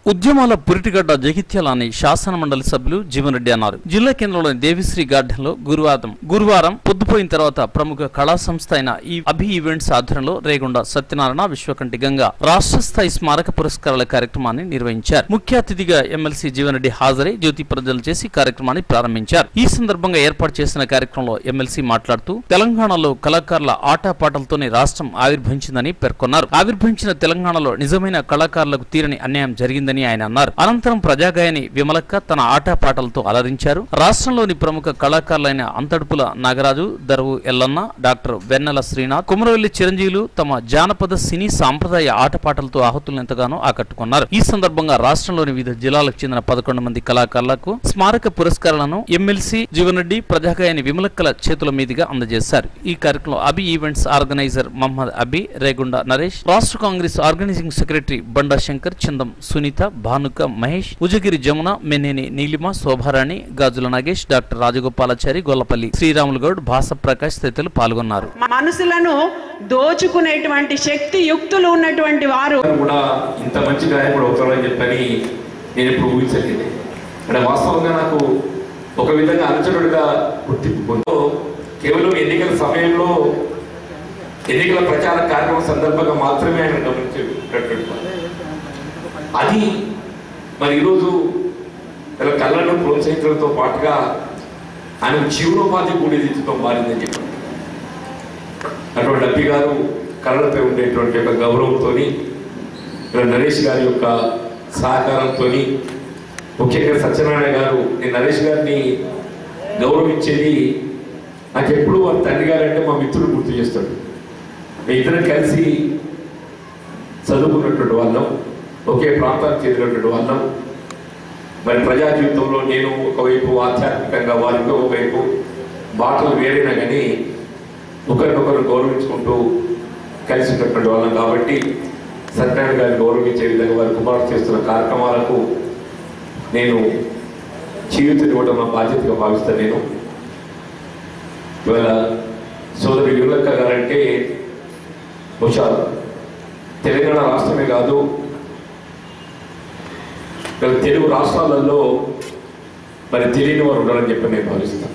ఉద్యమాల పురిటిగడ్డ జగిత్యాల అని శాసన మండలి సభ్యులు జీవన్ రెడ్డి అన్నారు జిల్లా కేంద్రంలోని దేవిశ్రీ గార్డెన్ లో గురువారం గురువారం పొద్దుపోయిన తర్వాత ప్రముఖ కళా సంస్థ అయిన ఈ అభి ఈవెంట్స్ ఆధ్వర్యంలో రేగొండ సత్యనారాయణ విశ్వకంఠి గంగా రాష్ట్ర స్థాయి స్మారక పురస్కారాల కార్యక్రమాన్ని నిర్వహించారు ముఖ్య అతిథిగా ఎమ్మెల్సీ జీవన్ రెడ్డి హాజరై జ్యోతి ప్రజలు చేసి కార్యక్రమాన్ని ప్రారంభించారు ఈ సందర్భంగా ఏర్పాటు చేసిన కార్యక్రమంలో ఎమ్మెల్సీ మాట్లాడుతూ తెలంగాణలో కళాకారుల ఆటపాటలతోనే రాష్ట్రం ఆవిర్భవించిందని పేర్కొన్నారు ఆవిర్భవించిన తెలంగాణలో నిజమైన కళాకారులకు తీరని అన్యాయం జరిగిందని ఆయన అన్నారు అనంతరం ప్రజాగాయని విమలక్క తన ఆటపాటలతో అలరించారు రాష్ట్రంలోని ప్రముఖ కళాకారులైన అంతడుపుల నాగరాజు దరువు ఎల్లన్న డాక్టర్ వెన్నెల శ్రీనాథ్ కుమరవెల్లి చిరంజీవులు తమ జానపద సినీ సాంప్రదాయ ఆటపాటలతో ఆహుతులను ఎంతగానో ఆకట్టుకున్నారు ఈ సందర్భంగా రాష్ట్రంలోని వివిధ జిల్లాలకు చెందిన పదకొండు మంది కళాకారులకు స్మారక పురస్కారాలను ఎమ్మెల్సీ జీవన్ రెడ్డి ప్రజాగాయని విమలక్కల చేతుల మీదుగా అందజేశారు ఈ కార్యక్రమంలో అబి ఈవెంట్స్ ఆర్గనైజర్ మహమ్మద్ అబి రేగుండ నరేష్ రాష్ట్ర Congress organising secretary Banda Shankar Chandam Sunitha Bhanuka Mahesh Ujagiri Jamuna Menneni Neelima Shobharani Gajula Nagesh doctor Rajagopalachari Gollapalli Sriramulu Goud Bhasa Prakash తదితరులు పాల్గొన్నారు మనసులను దోచుకునేటువంటి శక్తి యుక్తులు ఉన్నటువంటి వారు కూడా ఇంత మంచి గాయకుడు అవుతాడని చెప్పని నేను ఇప్పుడు ఊహించలేదు అంటే వాస్తవంగా నాకు ఒక విధంగా అనుచరుడిగా గుర్తింపు పొందు కేవలం ఎన్నికల సమయంలో ఎన్నికల ప్రచార కార్యక్రమం సందర్భంగా మాత్రమే ఆయన గమనించేటటువంటి వాడు. అది మరి ఈరోజు ఇలా కళ్ళను ప్రోత్సహించడంతో పాటుగా ఆయన జీవనోపాధి కూడేదితో మారిందని చెప్పారు అటువంటి అప్పి గారు కళలపై ఉండేటువంటి యొక్క గౌరవంతో ఇక్కడ నరేష్ గారి యొక్క సహకారంతో ముఖ్యంగా సత్యనారాయణ గారు నేను నరేష్ గారిని గౌరవించేది నాకు ఎప్పుడు వారి తండ్రి గారు అంటే మా మిత్రుడు గుర్తు చేస్తాడు మేము ఇద్దరం కలిసి చదువుకున్నటువంటి వాళ్ళం ఒకే ప్రాంతానికి చెందినటువంటి వాళ్ళం మరి ప్రజా జీవితంలో నేను ఒకవైపు ఆధ్యాత్మికంగా వారికి ఒకవైపు బాటలు వేరైనా కానీ ఒకరినొకరు గౌరవించుకుంటూ కలిసి ఉన్నటువంటి వాళ్ళం కాబట్టి సత్యనారాయణ గారిని గౌరవించే విధంగా వారి కుమారుడు చేస్తున్న కార్యక్రమాలకు నేను జీవితం ఇవ్వడం నా బాధ్యతగా భావిస్తాను నేను ఇవాళ సోదరి విమలక్క గారంటే బహుశా తెలంగాణ రాష్ట్రమే కాదు ఇవాళ తెలుగు రాష్ట్రాలలో మరి తెలియని వారు ఉన్నారని చెప్పి నేను భావిస్తాను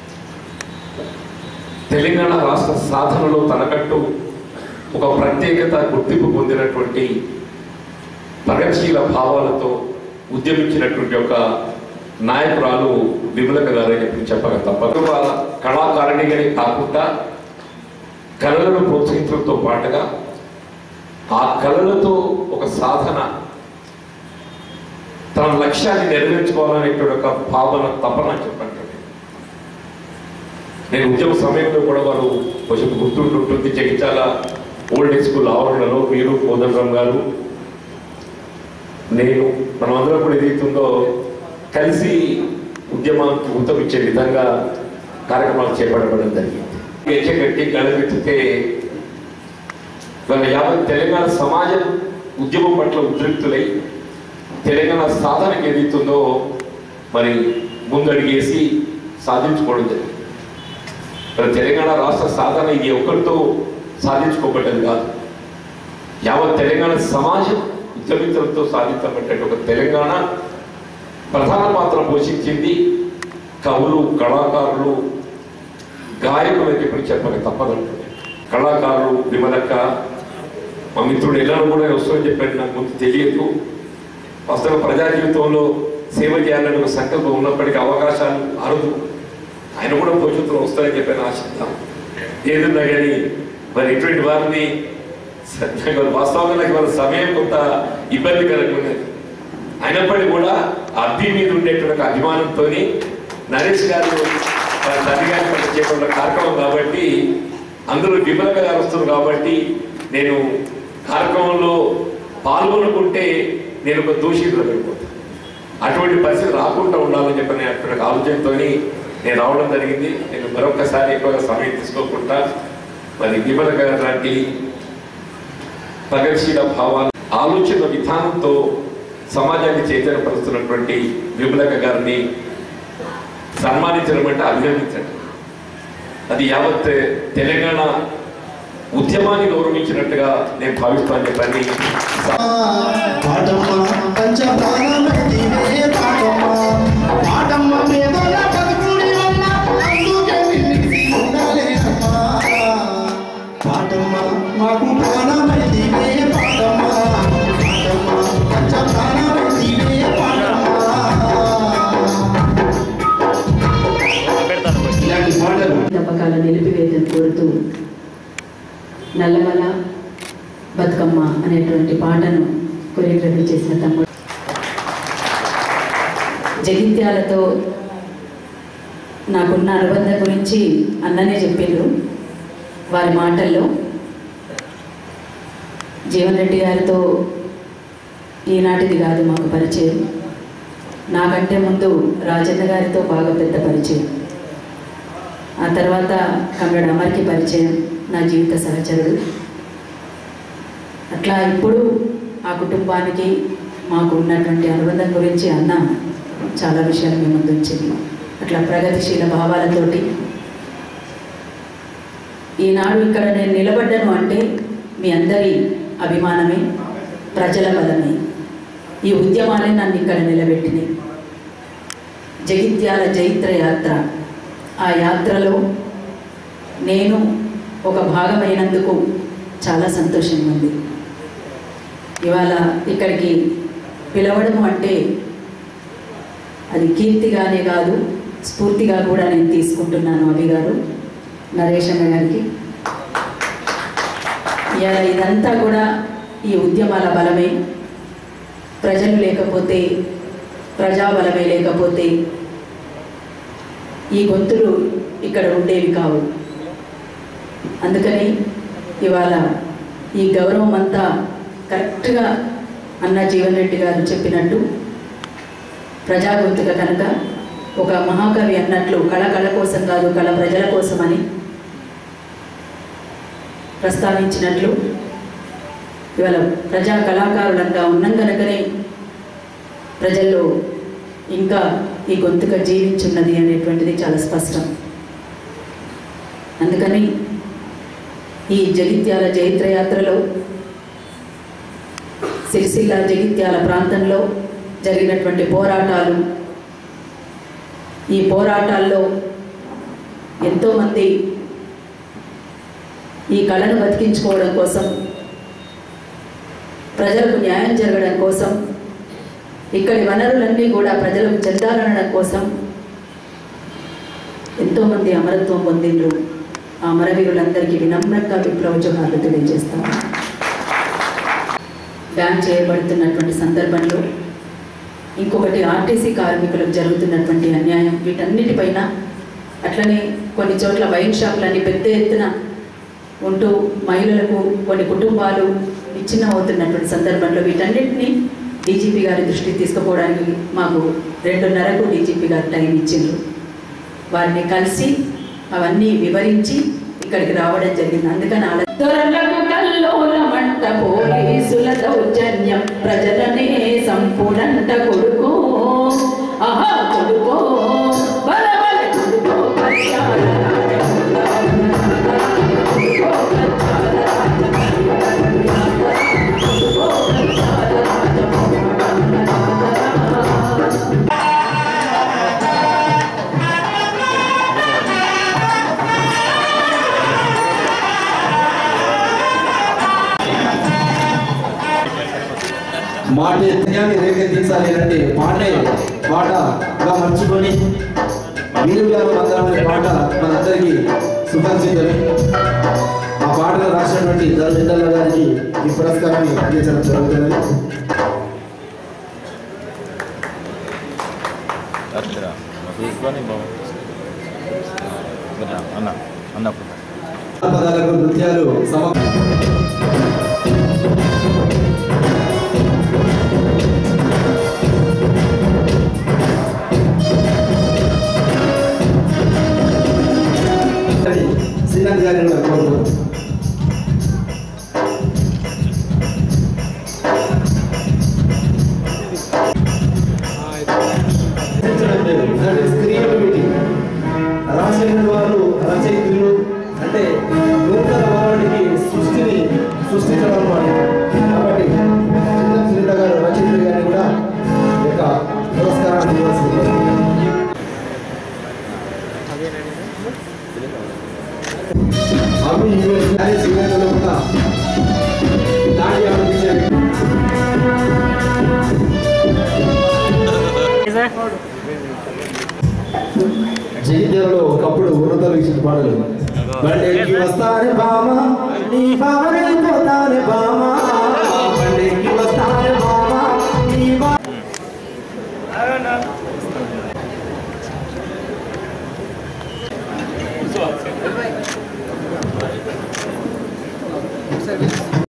తెలంగాణ రాష్ట్ర సాధనలో తనకంటూ ఒక ప్రత్యేకత గుర్తింపు పొందినటువంటి ప్రగతిశీల భావాలతో ఉద్యమించినటువంటి ఒక నాయకురాలు విమలక గారు అని చెప్పి చెప్పక తప్పదు వాళ్ళ కళాకారిణిగానే కాకుండా కళలను ప్రోత్సహించడంతో పాటుగా ఆ కళలతో ఒక సాధన తన లక్ష్యాన్ని నెరవేర్చుకోవాలనేటువంటి ఒక భావన తపన చెప్పండి నేను ఉద్యమ సమయంలో కూడా వారు కొంచెం గుర్తుంటుంటుంది జగిత్యాల ఓల్డ్ హై స్కూల్ ఆవరణలో మీరు కోదండరాం గారు నేను మనమందరం కూడా ఏదైతుందో కలిసి ఉద్యమానికి ఊతమిచ్చే విధంగా కార్యక్రమాలు చేపట్టడం జరిగింది ఎచ్చగట్టి గడపెత్తితే ఇవాళ యావత్ తెలంగాణ సమాజం ఉద్యమం పట్ల ఉద్రిక్తులై తెలంగాణ సాధనకి ఏదైతుందో మరి ముందడిగేసి సాధించుకోవడం జరిగింది మరి తెలంగాణ రాష్ట్ర సాధన ఇది ఒకరితో సాధించుకోబడ్డది కాదు యావత్ తెలంగాణ సమాజం ఉద్యమించడంతో సాధించబడ్డ ఒక తెలంగాణ ప్రధాన పాత్ర పోషించింది కవులు కళాకారులు గాయకులు అని చెప్పి చెప్పక తప్పదంటుంది కళాకారులు విమలక్క మా మిత్రుడు ఎలా కూడా వస్తుందని చెప్పాడు నాకు ముందు తెలియదు వాస్తవ ప్రజా జీవితంలో సేవ చేయాలని ఒక సంకల్పం ఉన్నప్పటికీ అవకాశాలు అరుదు ఆయన కూడా భవిష్యత్తులో వస్తారని చెప్పి ఆశిద్దాం ఏదున్నా కానీ మరి ఇటువంటి వారిని సత్యంగా వాస్తవంగా నాకు వాళ్ళ సమయం కొంత ఇబ్బందికరంగా ఉన్నది అయినప్పటికీ కూడా అబ్బి మీద ఉండేటువంటి ఒక అభిమానంతో నరేష్ గారు వాళ్ళ తల్లి గారి పట్ల చేయకుండా కార్యక్రమం కాబట్టి అందరూ విమలంగా గారు వస్తున్నారు కాబట్టి నేను కార్యక్రమంలో పాల్గొనుకుంటే నేను ఒక దోషిగా వెళ్ళిపోతాను అటువంటి పరిస్థితి రాకుండా ఉండాలని చెప్పి నేను అటువంటి ఆలోచనతో నేను రావడం జరిగింది నేను మరొకసారి ఎక్కువగా సమయం తీసుకోకుండా మరి విమల గారు లాంటి ప్రగతిశీల భావాలు ఆలోచన విధానంతో సమాజాన్ని చైతన్యపరుస్తున్నటువంటి విమలక గారిని సన్మానించడం అంటే అభినందించండి అది యావత్ తెలంగాణ ఉద్యమాన్ని గౌరవించినట్టుగా నేను భావిస్తాను చెప్పని పాఠమ్మ పంచ జగిత్యాలతో నాకున్న అనుబంధం గురించి అన్ననే చెప్పిండ్రు వారి మాటల్లో జీవన్ రెడ్డి గారితో ఈనాటిది కాదు మాకు పరిచయం నాకంటే ముందు రాజన్న గారితో బాగా పెద్ద పరిచయం ఆ తర్వాత కమ్మడ అమర్కి పరిచయం నా జీవిత సహచరుడు అట్లా ఇప్పుడు ఆ కుటుంబానికి మాకు ఉన్నటువంటి అనుబంధం గురించి అన్న చాలా విషయాలు మీ ముందు ఉంచింది అట్లా ప్రగతిశీల భావాలతోటి ఈనాడు ఇక్కడ నేను నిలబడ్డాను అంటే మీ అందరి అభిమానమే ప్రజల బలమే ఈ ఉద్యమాలే నన్ను ఇక్కడ నిలబెట్టినాయి జగిత్యాల జైత్ర యాత్ర ఆ యాత్రలో నేను ఒక భాగమైనందుకు చాలా సంతోషంగా ఉంది ఇవాళ ఇక్కడికి పిలవడం అంటే అది కీర్తిగానే కాదు స్ఫూర్తిగా కూడా నేను తీసుకుంటున్నాను అభి గారు నరేష్ అన్న గారికి ఇవాళ ఇదంతా కూడా ఈ ఉద్యమాల బలమే ప్రజలు లేకపోతే ప్రజాబలమే లేకపోతే ఈ గొంతులు ఇక్కడ ఉండేవి కావు అందుకని ఇవాళ ఈ గౌరవం అంతా కరెక్ట్గా అన్న జీవన్ రెడ్డి గారు చెప్పినట్టు ప్రజా గొంతుక కనుక ఒక మహాకవి అన్నట్లు కళ కళ కోసం కాదు కళ ప్రజల కోసమని ప్రస్తావించినట్లు ఇవాళ ప్రజా కళాకారులంగా ఉన్నాం కనుకనే ప్రజల్లో ఇంకా ఈ గొంతుక జీవించున్నది అనేటువంటిది చాలా స్పష్టం అందుకని ఈ జగిత్యాల జైత్రయాత్రలో సిరిసిల్ల జగిత్యాల ప్రాంతంలో జరిగినటువంటి పోరాటాలు ఈ పోరాటాల్లో ఎంతోమంది ఈ కళను బతికించుకోవడం కోసం ప్రజలకు న్యాయం జరగడం కోసం ఇక్కడి వనరులన్నీ కూడా ప్రజలకు చెందాలనడం కోసం ఎంతోమంది అమరత్వం పొందిండ్రు ఆ అమరవీరులందరికీ వినమ్రంగా విప్లవ జోహార్లు తెలియజేస్తాం బ్యాన్ చేయబడుతున్నటువంటి సందర్భంలో ఇంకొకటి ఆర్టీసీ కార్మికులకు జరుగుతున్నటువంటి అన్యాయం వీటన్నిటిపైన అట్లనే కొన్ని చోట్ల వైన్ షాపులన్నీ పెద్ద ఎత్తున ఉంటూ మహిళలకు కొన్ని కుటుంబాలు విచ్ఛిన్నమవుతున్నటువంటి సందర్భంలో వీటన్నిటిని డీజీపీ గారి దృష్టికి తీసుకుపోవడానికి మాకు రెండున్నరకు డీజీపీ గారు టైం ఇచ్చిండ్రు వారిని కలిసి అవన్నీ వివరించి ఇక్కడికి రావడం జరిగింది అందుకని అలా దొరలకు కల్లోలమంట పోలీసుల దౌర్జన్యం ప్రజలనే సంపూర్ణంట కొడుకు ఆహా కొడుకో బలబల కొడుకో కళ్యాణ మాట ఎత్తినాన్ని రేకెత్తించాలి అంటే పాటే పాటగా మర్చుకొని వీరుగారు మందరం అనే పాట మనందరికీ సుపరిచితమే ఆ పాటలు రాసినటువంటి ధర్మేంద్ర గారికి ఈ పురస్కారాన్ని అందించడం జరుగుతున్నది అట్లా తీసుకొని అన్న అన్నప్పుడు పదాలకు నృత్యాలు సమ శ్రీనాథ్ గారిని కూడా కోరుతున్నాను రాజశేఖర్ వారు రచయితులు అంటే నూతన వారికి సృష్టిని సృష్టించడం అన్నమాట కాబట్టి చిన్న సునీత గారు రచయితులు గారిని కూడా ఈ యొక్క పురస్కారాన్ని ఇవ్వాల్సింది అవి యూనివర్సిటీ శ్రీలంకలో కూడా నాటి ఆలోచించారు జగిత్యాలలో ఒకప్పుడు ఉన్నతలు ఇచ్చిన పాటలు బండెక్కి వస్తానే బామ నీ బామనే పోతానే బామ